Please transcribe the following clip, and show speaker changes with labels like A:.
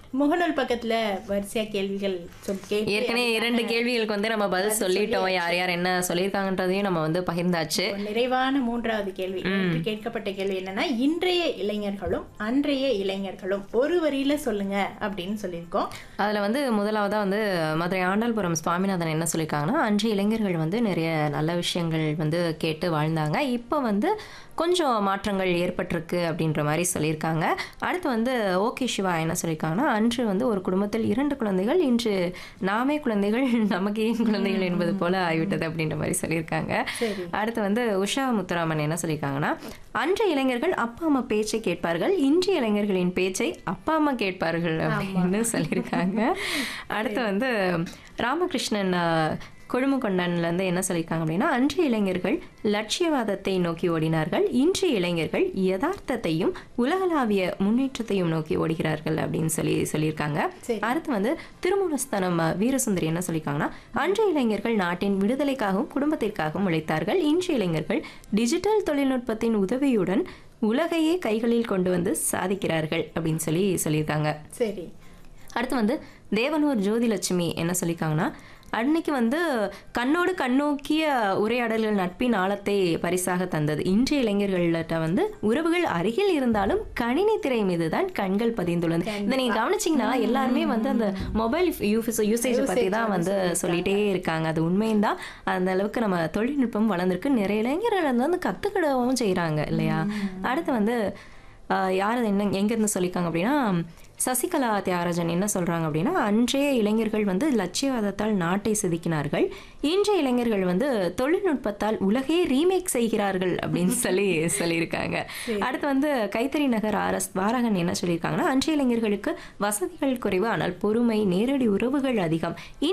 A: முகநூல் பக்கத்துல வரிசையா கேள்விகள் சொல் கேட்டு
B: ஏற்கனவே இரண்டு கேள்விகளுக்கு வந்து நம்ம பதில் சொல்லிட்டோம் யார் யார் என்ன சொல்லியிருக்காங்கன்றதையும் நம்ம வந்து பகிர்ந்தாச்சு
A: ஒரு நிறைவான மூன்றாவது கேள்வி நேற்று கேட்கப்பட்ட கேள்வி என்னன்னா இன்றைய இளைஞர்களும் அன்றைய இளைஞர்களும் ஒரு வரியில சொல்லுங்க அப்படின்னு சொல்லியிருக்கோம்
B: அதில் வந்து முதலாவதாக வந்து மதுரை ஆண்டாள்புரம் சுவாமிநாதன் என்ன சொல்லியிருக்காங்கன்னா அன்றைய இளைஞர்கள் வந்து நிறைய நல்ல விஷயங்கள் வந்து கேட்டு வாழ்ந்தாங்க இப்போ வந்து கொஞ்சம் மாற்றங்கள் ஏற்பட்டிருக்கு அப்படின்ற மாதிரி சொல்லியிருக்காங்க அடுத்து வந்து ஓகே சிவா என்ன சொல்லியிருக்காங்கன்னா அன்று வந்து ஒரு குடும்பத்தில் இரண்டு குழந்தைகள் இன்று நாமே குழந்தைகள் நமக்கு ஏன் குழந்தைகள் என்பது போல ஆகிவிட்டது அப்படின்ற மாதிரி சொல்லியிருக்காங்க
A: சரி
B: அடுத்து வந்து உஷா முத்துராமன் என்ன சொல்லியிருக்காங்கன்னா அன்றைய இளைஞர்கள் அப்பா அம்மா பேச்சை கேட்பார்கள் இன்றைய இளைஞர்களின் பேச்சை அப்பா அம்மா கேட்பார்கள் அப்படின்னு சொல்லியிருக்காங்க அடுத்து வந்து ராமகிருஷ்ணன் அஹ், கொழுமுகொண்டன்லேருந்து என்ன சொல்லியிருக்காங்க அப்படின்னா அன்றைய இளைஞர்கள் லட்சியவாதத்தை நோக்கி ஓடினார்கள் இன்றைய இளைஞர்கள் யதார்த்தத்தையும் உலகளாவிய முன்னேற்றத்தையும் நோக்கி ஓடுகிறார்கள் அப்படின்னு சொல்லி சொல்லியிருக்காங்க
A: சரி.
B: அடுத்து வந்து திருமூலஸ்தானம் அஹ், வீரசுந்தரி என்ன சொல்லியிருக்காங்கன்னா அன்றைய இளைஞர்கள் நாட்டின் விடுதலைக்காகவும் குடும்பத்திற்காகவும் உழைத்தார்கள் இன்றைய இளைஞர்கள் டிஜிட்டல் தொழில்நுட்பத்தின் உதவியுடன் உலகையே கைகளில் கொண்டு வந்து சாதிக்கிறார்கள் அப்படின்னு சொல்லி சொல்லியிருக்காங்க
A: சரி
B: அடுத்து வந்து தேவனூர் ஜோதிலட்சுமி என்ன சொல்லியிருக்காங்கன்னா அன்னைக்கு வந்து கண்ணோடு கண்ணோக்கிய உரையாடல்கள் நட்பின் ஆழத்தை பரிசாக தந்தது இன்றைய இளைஞர்கள்ட்ட வந்து உறவுகள் அருகில் இருந்தாலும் கணினி திரை மீது தான் கண்கள் பதிந்துள்ளது இதை நீங்க கவனிச்சீங்கன்னா எல்லாருமே வந்து அந்த மொபைல் யூஸ் யூசேஜ் பத்தி தான் வந்து சொல்லிட்டே இருக்காங்க அது உண்மைதான் அந்த அளவுக்கு நம்ம தொழில்நுட்பம் வளர்ந்துருக்கு நிறைய இளைஞர்கள் வந்து வந்து கத்துக்கிடவும் செய்றாங்க இல்லையா அடுத்து வந்து ஆஹ் யார் அது என்ன எங்கேருந்து சொல்லியிருக்காங்க அப்படின்னா சசிகலா தியாகராஜன் என்ன சொல்றாங்க அப்படின்னா அன்றைய இளைஞர்கள் வந்து லட்சியவாதத்தால் நாட்டை செதுக்கினார்கள் இன்றைய இளைஞர்கள் வந்து தொழில்நுட்பத்தால் உலகே ரீமேக் செய்கிறார்கள் அப்படின்னு சொல்லி சொல்லியிருக்காங்க அடுத்து வந்து கைத்தறி நகர் ஆர் எஸ் வாரகன் என்ன சொல்லியிருக்காங்கன்னா அன்றைய இளைஞர்களுக்கு வசதிகள் குறைவு ஆனால் பொறுமை நேரடி உறவுகள் அதிகம்